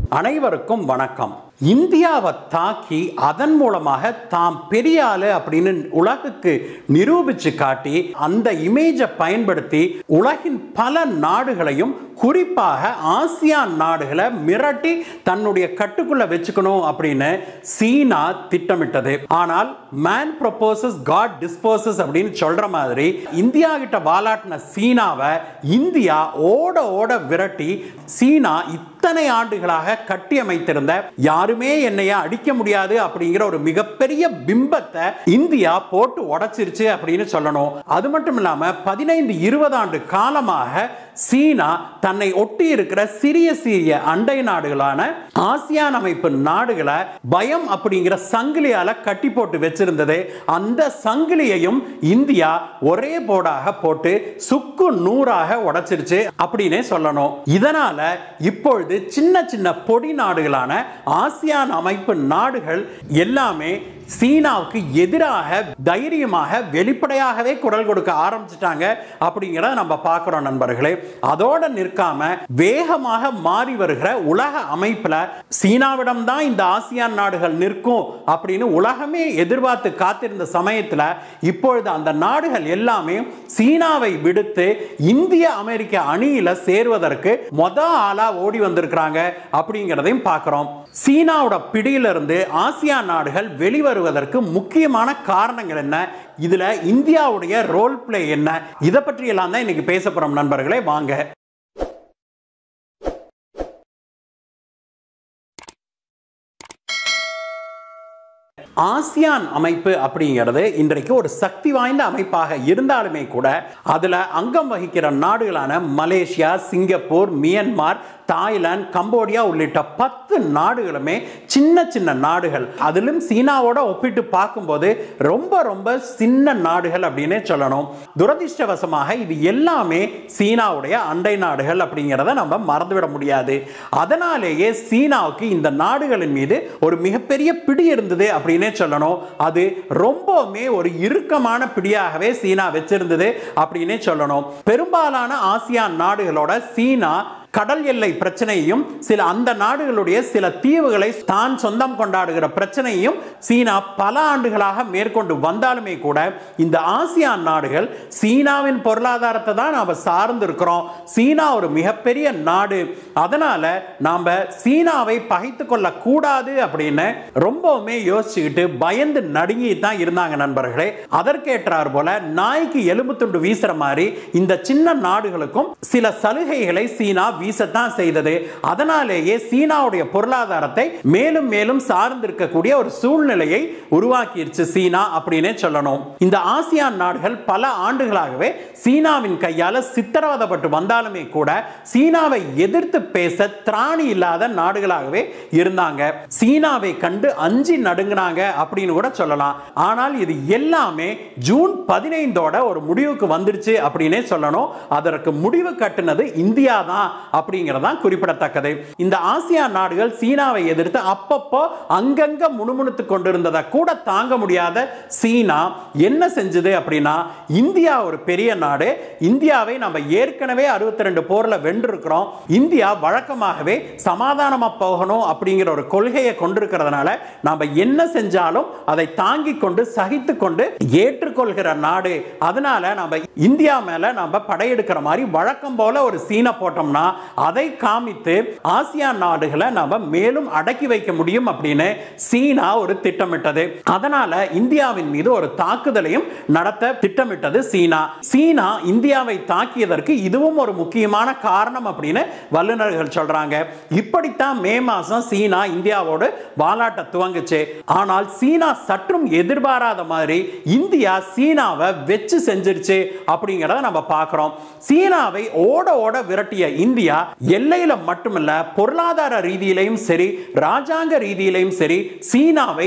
அனைவருக்கும் வணக்கம் இந்தியாவை தாக்கி அதன் மூலமாக தாம் பெரிய ஆளு அப்படின்னு உலகுக்கு நிரூபிச்சு காட்டி அந்த இமேஜை பயன்படுத்தி உலகின் பல நாடுகளையும் குறிப்பாக ஆசியான் நாடுகளை மிரட்டி தன்னுடைய கட்டுக்குள்ள வச்சுக்கணும் அப்படின்னு சீனா திட்டமிட்டது ஆனால் மேன் ப்ரொபோசஸ் காட் டிஸ்போசஸ் அப்படின்னு சொல்ற மாதிரி இந்தியா கிட்ட வாலாட்டின சீனாவை இந்தியா ஓட ஓட விரட்டி சீனா இத்தனை ஆண்டுகளாக கட்டி அமைத்திருந்த யாருமே என்னைய அடிக்க முடியாது அப்படிங்கிற ஒரு மிகப்பெரிய பிம்பத்தை இந்தியா போட்டு உடைச்சிருச்சு அப்படின்னு சொல்லணும் அது மட்டும் இல்லாம பதினைந்து இருபது ஆண்டு காலமாக சீனா தன்னை ஒட்டி இருக்கிற சிறிய சிறிய அண்டை நாடுகளான ஆசியான் அமைப்பு நாடுகளை பயம் அப்படிங்கிற சங்கிலியால கட்டி போட்டு வச்சிருந்தது அந்த சங்கிலியையும் இந்தியா ஒரே போடாக போட்டு சுக்கு நூறாக உடைச்சிருச்சு அப்படின்னே சொல்லணும் இதனால இப்பொழுது சின்ன சின்ன பொடி நாடுகளான ஆசியான் அமைப்பு நாடுகள் எல்லாமே சீனாவுக்கு எதிராக தைரியமாக வெளிப்படையாகவே குரல் கொடுக்க ஆரம்பிச்சிட்டாங்க அப்படிங்கிறத நம்ம பார்க்கிறோம் நண்பர்களே அதோட நிற்காம வேகமாக மாறி வருகிற உலக அமைப்புல சீனாவிடம் தான் இந்த ஆசியான் நாடுகள் நிற்கும் அப்படின்னு உலகமே எதிர்பார்த்து காத்திருந்த சமயத்துல இப்பொழுது அந்த நாடுகள் எல்லாமே சீனாவை விடுத்து இந்திய அமெரிக்க அணியில சேர்வதற்கு மொத ஆளா ஓடி வந்திருக்கிறாங்க அப்படிங்கிறதையும் பார்க்கிறோம் சீனாவோட பிடியிலிருந்து ஆசியான் நாடுகள் வெளிவருவதற்கு முக்கியமான காரணங்கள் என்ன இதுல இந்தியாவுடைய ரோல் பிளே என்ன இதை பற்றி எல்லாம் தான் இன்னைக்கு பேச போறோம் நண்பர்களே வாங்க ஆசியான் அமைப்பு அப்படிங்கிறது இன்றைக்கு ஒரு சக்தி வாய்ந்த அமைப்பாக இருந்தாலுமே கூட அதுல அங்கம் வகிக்கிற நாடுகளான Malaysia Singapore Myanmar Thailand Cambodia உள்ளிட்ட பத்து நாடுகளுமே சின்ன சின்ன நாடுகள் அதிலும் சீனாவோட ஒப்பிட்டு பார்க்கும்போது ரொம்ப ரொம்ப சின்ன நாடுகள் அப்படின்னே சொல்லணும் துரதிர்ஷ்டவசமாக இது எல்லாமே சீனாவுடைய அண்டை நாடுகள் அப்படிங்கிறத நம்ம மறந்துவிட முடியாது அதனாலேயே சீனாவுக்கு இந்த நாடுகளின் மீது ஒரு மிகப்பெரிய பிடி இருந்தது அப்படின்னே சொல்லணும் அது ரொம்பவுமே ஒரு இறுக்கமான பிடியாகவே சீனா வச்சிருந்தது அப்படின்னே சொல்லணும் பெரும்பாலான ஆசியான் நாடுகளோட சீனா கடல் எல்லை பிரச்சனையும் சில அந்த நாடுகளுடைய சில தீவுகளை தான் சொந்தம் கொண்டாடுகிற பிரச்சனையும் சீனா பல ஆண்டுகளாக மேற்கொண்டு வந்தாலுமே கூட இந்த ஆசியான் நாடுகள் சீனாவின் பொருளாதாரத்தை தான் நாம் சார்ந்து இருக்கிறோம் சீனா ஒரு மிகப்பெரிய நாடு அதனால நாம் சீனாவை பகைத்து கொள்ள கூடாது அப்படின்னு ரொம்பவுமே யோசிச்சுக்கிட்டு பயந்து நடுங்கி தான் இருந்தாங்க நண்பர்களே அதற்கேற்றார் போல நாய்க்கு எலும்பு துண்டு வீசுற மாதிரி இந்த சின்ன நாடுகளுக்கும் சில சலுகைகளை சீனா வீசத்தான் செய்தது அதனாலேயே சீனாவுடைய பொருளாதாரத்தை மேலும் மேலும் சார்ந்திருக்கக்கூடிய ஒரு சூழ்நிலையை உருவாக்கிருச்சு சீனா அப்படின்னே சொல்லணும் இந்த ஆசியான் நாடுகள் பல ஆண்டுகளாகவே சீனாவின் கையால சித்திரவதப்பட்டு வந்தாலுமே கூட சீனாவை எதிர்த்து பேச திராணி இல்லாத நாடுகளாகவே இருந்தாங்க சீனாவை கண்டு அஞ்சி நடுங்கினாங்க அப்படின்னு கூட சொல்லலாம் ஆனால் இது எல்லாமே ஜூன் பதினைந்தோட ஒரு முடிவுக்கு வந்துருச்சு அப்படின்னே சொல்லணும் அதற்கு முடிவு கட்டுனது இந்தியா தான் அப்படிங்கிறதான் குறிப்பிடத்தக்கது இந்த ஆசியா நாடுகள் சீனாவை எதிர்த்து அப்பப்போ அங்கங்க முணுமுணுத்து கொண்டிருந்ததை கூட தாங்க முடியாத சீனா என்ன செஞ்சது அப்படின்னா இந்தியா ஒரு பெரிய நாடு இந்தியாவை நம்ம ஏற்கனவே அறுபத்தி ரெண்டு போர்ல வென்றிருக்கிறோம் இந்தியா வழக்கமாகவே சமாதானமா போகணும் அப்படிங்கிற ஒரு கொள்கையை கொண்டிருக்கிறதுனால நம்ம என்ன செஞ்சாலும் அதை தாங்கி கொண்டு சகித்து கொண்டு ஏற்றுக்கொள்கிற நாடு அதனால நம்ம இந்தியா மேல நம்ம படையெடுக்கிற மாதிரி வழக்கம் போல ஒரு சீனை போட்டோம்னா அதை காமித்து ஆசியான் நாடுகளை நம்ம மேலும் அடக்கி வைக்க முடியும் அப்படின்னு சீனா ஒரு திட்டமிட்டது அதனால இந்தியாவின் மீது ஒரு தாக்குதலையும் நடத்த திட்டமிட்டது சீனா சீனா இந்தியாவை தாக்கியதற்கு இதுவும் ஒரு முக்கியமான காரணம் அப்படின்னு வல்லுநர்கள் சொல்றாங்க இப்படித்தான் மே மாசம் சீனா இந்தியாவோடு வாலாட்ட துவங்குச்சு ஆனால் சீனா சற்றும் எதிர்பாராத மாதிரி இந்தியா சீனாவை வச்சு செஞ்சிருச்சு அப்படிங்கிறத நம்ம பார்க்கிறோம் சீனாவை ஓட ஓட விரட்டிய இந்தியா எல்லையில மட்டுமல்ல பொருளாதார ரீதியிலையும் சரி ராஜாங்க ரீதியிலையும் சரி சீனாவை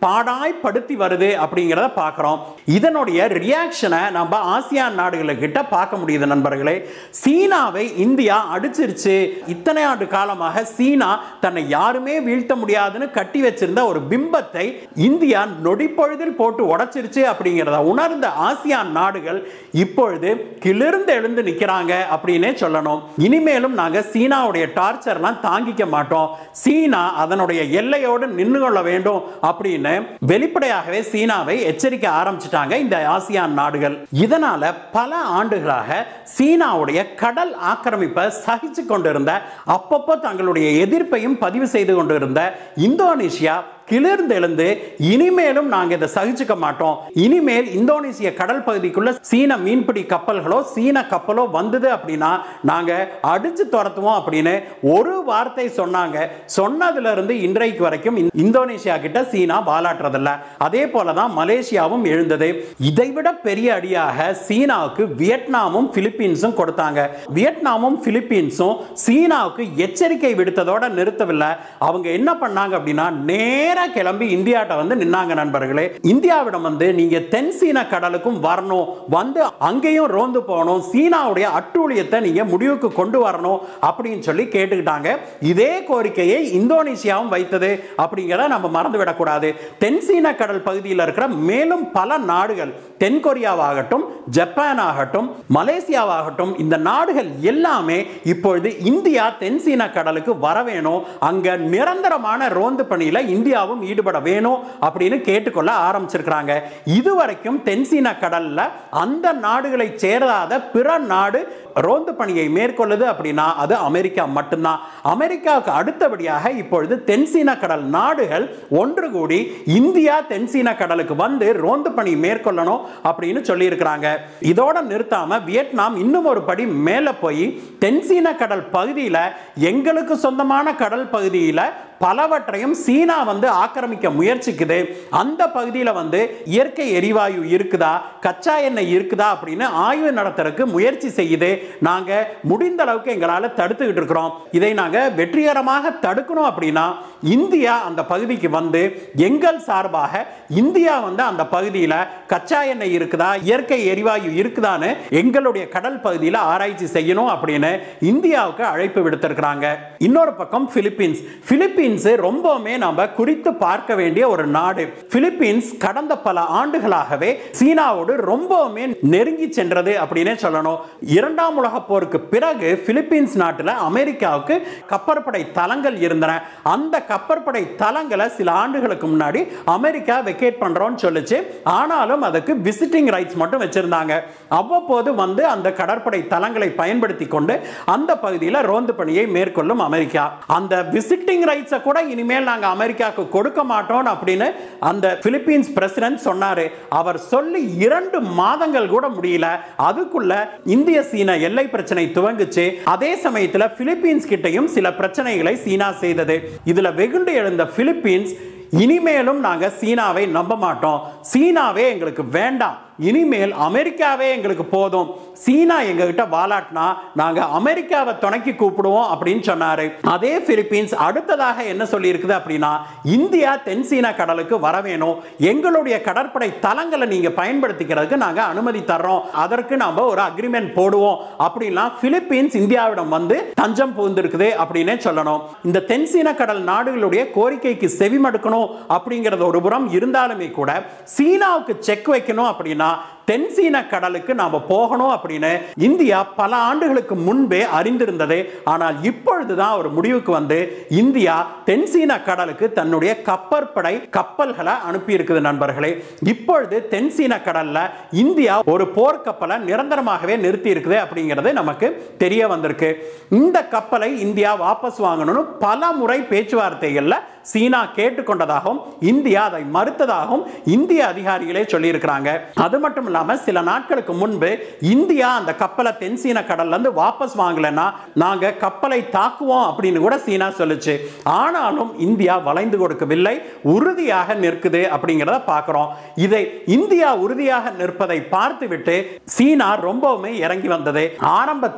பாடாய்படுத்தி வருது அப்படிங்கிறத பார்க்குறோம் இதனுடைய ரியாக்ஷனை நம்ம ஆசியான் நாடுகளுக்கிட்ட பார்க்க முடியுது நண்பர்களே சீனாவை இந்தியா அடிச்சிருச்சு இத்தனை ஆண்டு காலமாக சீனா தன்னை யாருமே வீழ்த்த முடியாதுன்னு கட்டி வச்சிருந்த ஒரு பிம்பத்தை இந்தியா நொடிப்பொழுதில் போட்டு உடைச்சிருச்சு அப்படிங்கிறத உணர்ந்த ஆசியான் நாடுகள் இப்பொழுது கிளிர்ந்து எழுந்து நிற்கிறாங்க அப்படின்னே சொல்லணும் இனிமேலும் நாங்க சீனாவுடைய டார்ச்சர்லாம் தாங்கிக்க மாட்டோம் சீனா அதனுடைய எல்லையோடு நின்று கொள்ள வேண்டும் அப்படின்னு வெளிப்படையாகவே சீனாவை எச்சரிக்க ஆரம்பிச்சிட்டாங்க இந்த ஆசியான் நாடுகள் இதனால பல ஆண்டுகளாக சீனாவுடைய கடல் ஆக்கிரமிப்பை சகிச்சு கொண்டிருந்த அப்பப்போ தங்களுடைய எதிர்ப்பையும் பதிவு செய்து கொண்டிருந்த இந்தோனேஷியா கிளிர்ந்தெழுந்து இனிமேலும் நாங்க இதை சகிச்சுக்க மாட்டோம் இனிமேல் இந்தோனேசிய கடல் பகுதிக்குள்ள சீன மீன்பிடி கப்பல்களோ சீன கப்பலோ வந்தது அப்படின்னா நாங்க அடிச்சு துரத்துவோம் அப்படின்னு ஒரு வார்த்தை சொன்னாங்க சொன்னதுல இருந்து இன்றைக்கு வரைக்கும் இந்த- இந்தோனேசியா கிட்ட சீனா வாலாட்டுறதில்ல அதே போலதான் மலேசியாவும் எழுந்தது இதைவிட பெரிய அடியாக சீனாவுக்கு வியட்நாமும் பிலிப்பீன்ஸும் கொடுத்தாங்க வியட்நாமும் பிலிப்பீன்ஸும் சீனாவுக்கு எச்சரிக்கை விடுத்ததோட நிறுத்தவில்லை அவங்க என்ன பண்ணாங்க அப்படின்னா நேரா கிளம்பி இந்தியாட்ட வந்து நின்னாங்க நண்பர்களே இந்தியாவிடம் வந்து நீங்க தென் சீன கடலுக்கும் வரணும் வந்து அங்கேயும் ரோந்து போகணும் சீனாவுடைய அட்டூழியத்தை நீங்க முடிவுக்கு கொண்டு வரணும் அப்படின்னு சொல்லி கேட்டுக்கிட்டாங்க இதே கோரிக்கையை இந்தோனேசியாவும் வைத்தது அப்படிங்கிறத நம்ம மறந்து விடக்கூடாது தென் சீன கடல் பகுதியில் இருக்கிற மேலும் பல நாடுகள் தென் கொரியாவாகட்டும் ஜப்பான் ஆகட்டும் மலேசியாவாகட்டும் இந்த நாடுகள் எல்லாமே இப்பொழுது இந்தியா தென் சீன கடலுக்கு வர வேணும் அங்க நிரந்தரமான ரோந்து பணியில இந்தியாவும் ஈடுபட வேணும் அப்படின்னு கேட்டுக்கொள்ள ஆரம்பிச்சிருக்கிறாங்க இதுவரைக்கும் தென் சீன கடல்ல அந்த நாடுகளை சேராத பிற நாடு ரோந்து பணியை மேற்கொள்ளுது அப்படின்னா அது அமெரிக்கா மட்டும்தான் அமெரிக்காவுக்கு அடுத்தபடியாக இப்பொழுது தென்சீன கடல் நாடுகள் ஒன்று கூடி இந்தியா தென்சீன கடலுக்கு வந்து ரோந்து பணி மேற்கொள்ளணும் அப்படின்னு சொல்லியிருக்கிறாங்க இதோட நிறுத்தாம வியட்நாம் இன்னும் ஒரு படி மேலே போய் தென்சீன கடல் பகுதியில் எங்களுக்கு சொந்தமான கடல் பகுதியில் பலவற்றையும் சீனா வந்து ஆக்கிரமிக்க முயற்சிக்குது அந்த பகுதியில் வந்து இயற்கை எரிவாயு இருக்குதா கச்சா எண்ணெய் இருக்குதா அப்படின்னு ஆய்வு நடத்துறதுக்கு முயற்சி செய்யுது நாங்க முடிந்த அளவுக்கு எங்களால் தடுத்துக்கிட்டு இருக்கிறோம் இதை நாங்க வெற்றிகரமாக தடுக்கணும் அப்படின்னா இந்தியா அந்த பகுதிக்கு வந்து எங்கள் சார்பாக இந்தியா வந்து அந்த பகுதியில் கச்சா எண்ணெய் இருக்குதா இயற்கை எரிவாயு இருக்குதான்னு எங்களுடைய கடல் பகுதியில் ஆராய்ச்சி செய்யணும் அப்படின்னு இந்தியாவுக்கு அழைப்பு விடுத்திருக்கிறாங்க இன்னொரு பக்கம் பிலிப்பீன்ஸ் பிலிப்பீன்ஸ் ரொம்பவுமே நாம குறித்து பார்க்க வேண்டிய ஒரு நாடு பிலிப்பீன்ஸ் கடந்த பல ஆண்டுகளாகவே சீனாவோடு ரொம்பவுமே நெருங்கி சென்றது அப்படின்னே சொல்லணும் இரண்டாம் உலக போருக்கு பிறகு பிலிப்பீன்ஸ் நாட்டில் அமெரிக்காவுக்கு கப்பற்படை தளங்கள் இருந்தன அந்த கப்பற்படை தளங்களை சில ஆண்டுகளுக்கு முன்னாடி அமெரிக்கா வெக்கேட் பண்றோம்னு சொல்லுச்சு ஆனாலும் அதுக்கு விசிட்டிங் ரைட்ஸ் மட்டும் வச்சிருந்தாங்க அவ்வப்போது வந்து அந்த கடற்படை தளங்களை பயன்படுத்தி கொண்டு அந்த பகுதியில் ரோந்து பணியை மேற்கொள்ளும் அமெரிக்கா அந்த விசிட்டிங் ரைட்ஸை கூட இனிமேல் நாங்கள் அமெரிக்காவுக்கு கொடுக்க மாட்டோம் அப்படின்னு அந்த பிலிப்பீன்ஸ் பிரசிடென்ட் சொன்னாரு அவர் சொல்லி இரண்டு மாதங்கள் கூட முடியல அதுக்குள்ள இந்திய சீன எல்லை பிரச்சனை துவங்குச்சு அதே சமயத்தில் பிலிப்பீன்ஸ் கிட்டையும் சில பிரச்சனைகளை சீனா செய்தது இதுல வெகுண்டு எழுந்த பிலிப்பீன்ஸ் இனிமேலும் நாங்க சீனாவை நம்ப மாட்டோம் சீனாவே எங்களுக்கு வேண்டாம் இனிமேல் அமெரிக்காவே எங்களுக்கு போதும் சீனா எங்ககிட்ட வாலாட்டினா நாங்க அமெரிக்காவை துணைக்கி கூப்பிடுவோம் அப்படின்னு சொன்னாரு அதே பிலிப்பீன்ஸ் அடுத்ததாக என்ன சொல்லி இருக்குது அப்படின்னா இந்தியா தென் சீனா கடலுக்கு வர வேணும் எங்களுடைய கடற்படை தளங்களை நீங்க பயன்படுத்திக்கிறதுக்கு நாங்க அனுமதி தர்றோம் அதற்கு நாம ஒரு அக்ரிமெண்ட் போடுவோம் அப்படின்லாம் பிலிப்பீன்ஸ் இந்தியாவிடம் வந்து தஞ்சம் புகுந்திருக்குது அப்படின்னே சொல்லணும் இந்த தென் சீன கடல் நாடுகளுடைய கோரிக்கைக்கு செவிமடுக்கணும் அப்படிங்கிறது ஒரு புறம் இருந்தாலுமே கூட சீனாவுக்கு செக் வைக்கணும் அப்படின்னா தென் சீன கடலுக்கு நாம போகணும் அப்படின்னு இந்தியா பல ஆண்டுகளுக்கு முன்பே அறிந்திருந்தது ஆனால் இப்பொழுதுதான் ஒரு முடிவுக்கு வந்து இந்தியா தென் சீன கடலுக்கு தன்னுடைய கப்பற்படை கப்பல்களை அனுப்பி இருக்குது நண்பர்களே இப்பொழுது தென் சீன கடல்ல இந்தியா ஒரு போர்க்கப்பலை நிரந்தரமாகவே நிறுத்தி இருக்குது அப்படிங்கிறது நமக்கு தெரிய வந்திருக்கு இந்த கப்பலை இந்தியா வாபஸ் வாங்கணும்னு பல முறை பேச்சுவார்த்தைகள்ல சீனா கேட்டுக்கொண்டதாகவும் இந்தியா அதை மறுத்ததாகவும் இந்திய அதிகாரிகளே சொல்லியிருக்கிறாங்க அது மட்டும் இல்லாம சில நாட்களுக்கு முன்பு இந்தியா அந்த கப்பலை தென் சீன கடல்ல இருந்து வாபஸ் வாங்கலைன்னா நாங்க கப்பலை தாக்குவோம் அப்படின்னு கூட சீனா சொல்லுச்சு ஆனாலும் இந்தியா வளைந்து கொடுக்கவில்லை உறுதியாக நிற்குது அப்படிங்கிறத பார்க்கிறோம் இதை இந்தியா உறுதியாக நிற்பதை பார்த்துவிட்டு சீனா ரொம்பவுமே இறங்கி வந்தது ஆரம்பத்தில்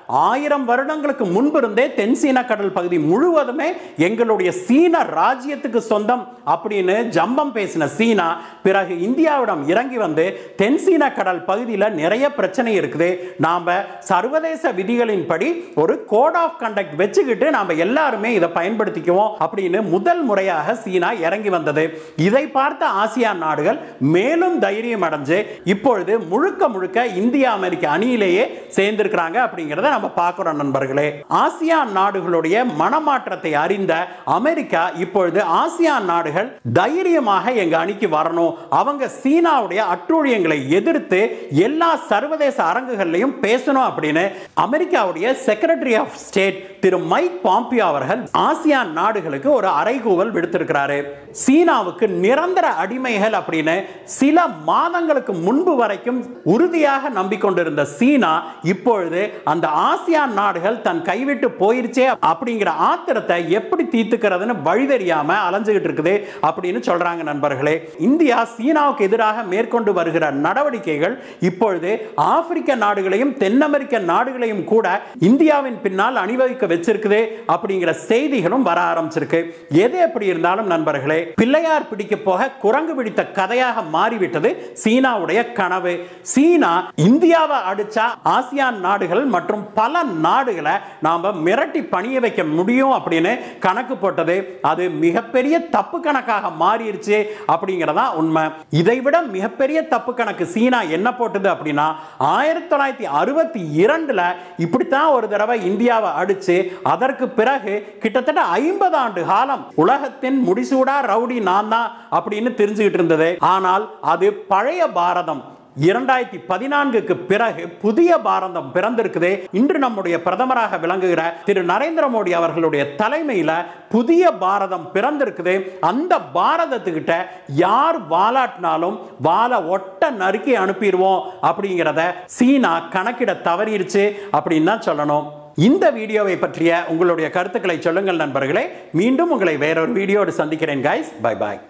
ஆயிரம் வருடங்களுக்கு முன்பு இருந்தே தென் சீன கடல் பகுதி முழுவதுமே எங்களுடைய சீன ராஜ்யத்துக்கு சொந்தம் அப்படின்னு ஜம்பம் பேசின சீனா பிறகு இந்தியாவிடம் இறங்கி வந்து தென் சீன கடல் பகுதியில் நிறைய பிரச்சனை இருக்குது நாம சர்வதேச விதிகளின்படி ஒரு கோட் ஆஃப் கண்டக்ட் வச்சுக்கிட்டு நாம எல்லாருமே இதை பயன்படுத்திக்குவோம் அப்படின்னு முதல் முறையாக சீனா இறங்கி வந்தது இதை பார்த்த ஆசியான் நாடுகள் மேலும் தைரியம் அடைஞ்சு இப்பொழுது முழுக்க முழுக்க இந்தியா அமெரிக்க அணியிலேயே சேர்ந்திருக்கிறாங்க அப்படிங்கிறத நம்ம பார்க்கிறோம் நண்பர்களே ஆசியான் நாடுகளுடைய மனமாற்றத்தை அறிந்த அமெரிக்கா இப்பொழுது ஆசியான் நாடுகள் தைரியமாக எங்க அணிக்கு வரணும் அவங்க சீனாவுடைய அட்டூழியங்களை எதிர்த்து எல்லா சர்வதேச அரங்குகள்லையும் பேசணும் அப்படின்னு அமெரிக்காவுடைய செக்ரட்டரி ஆஃப் ஸ்டேட் திரு மைக் பாம்பியோ அவர்கள் ஆசியான் நாடுகளுக்கு ஒரு அறைகூவல் விடுத்திருக்கிறாரு சீனாவுக்கு நிரந்தர அடிமைகள் அப்படின்னு சில மாதங்களுக்கு முன்பு வரைக்கும் உறுதியாக நம்பிக்கொண்டிருந்த சீனா இப்பொழுது அந்த ஆசியான் நாடுகள் தன் கைவிட்டு போயிருச்சே அப்படிங்கிற ஆத்திரத்தை எப்படி தீர்த்துக்கிறதுன்னு வழி தெரியாம அலைஞ்சுகிட்டு இருக்குது அப்படின்னு சொல்றாங்க நண்பர்களே இந்தியா சீனாவுக்கு எதிராக மேற்கொண்டு வருகிற நடவடிக்கைகள் இப்பொழுது ஆப்பிரிக்க நாடுகளையும் தென் அமெரிக்க நாடுகளையும் கூட இந்தியாவின் பின்னால் அணிவகுக்க வச்சிருக்குது அப்படிங்கிற செய்திகளும் வர ஆரம்பிச்சிருக்கு எது எப்படி இருந்தாலும் நண்பர்களே பிள்ளையார் பிடிக்க போக குரங்கு பிடித்த கதையாக மாறிவிட்டது சீனாவுடைய கனவு சீனா இந்தியாவை அடிச்சா ஆசியான் நாடுகள் மற்றும் பல நாடுகளை நாம மிரட்டி பணிய வைக்க முடியும் அப்படின்னு கணக்கு போட்டது அது மிகப்பெரிய தப்பு கணக்காக மாறிடுச்சு அப்படிங்கிறதா உண்மை இதை விட மிகப்பெரிய தப்பு கணக்கு சீனா என்ன போட்டது அப்படின்னா ஆயிரத்தி தொள்ளாயிரத்தி அறுபத்தி இரண்டுல இப்படித்தான் ஒரு தடவை இந்தியாவை அடிச்சு அதற்கு பிறகு கிட்டத்தட்ட ஐம்பது ஆண்டு காலம் உலகத்தின் முடிசூடா ரவுடி நான் தான் அப்படின்னு தெரிஞ்சுக்கிட்டு இருந்தது ஆனால் அது பழைய பாரதம் இரண்டாயிரத்தி பதினான்குக்கு பிறகு புதிய பாரதம் பிறந்திருக்குது இன்று நம்முடைய பிரதமராக விளங்குகிற திரு நரேந்திர மோடி அவர்களுடைய தலைமையில புதிய பாரதம் பிறந்திருக்குது அந்த பாரதத்துக்கிட்ட யார் வாலாட்டினாலும் வாழை ஒட்ட நறுக்கி அனுப்பிடுவோம் அப்படிங்கிறத சீனா கணக்கிட தவறிடுச்சு அப்படின்னு தான் சொல்லணும் இந்த வீடியோவை பற்றிய உங்களுடைய கருத்துக்களை சொல்லுங்கள் நண்பர்களே மீண்டும் உங்களை வேறொரு வீடியோடு சந்திக்கிறேன் கைஸ் பை பாய்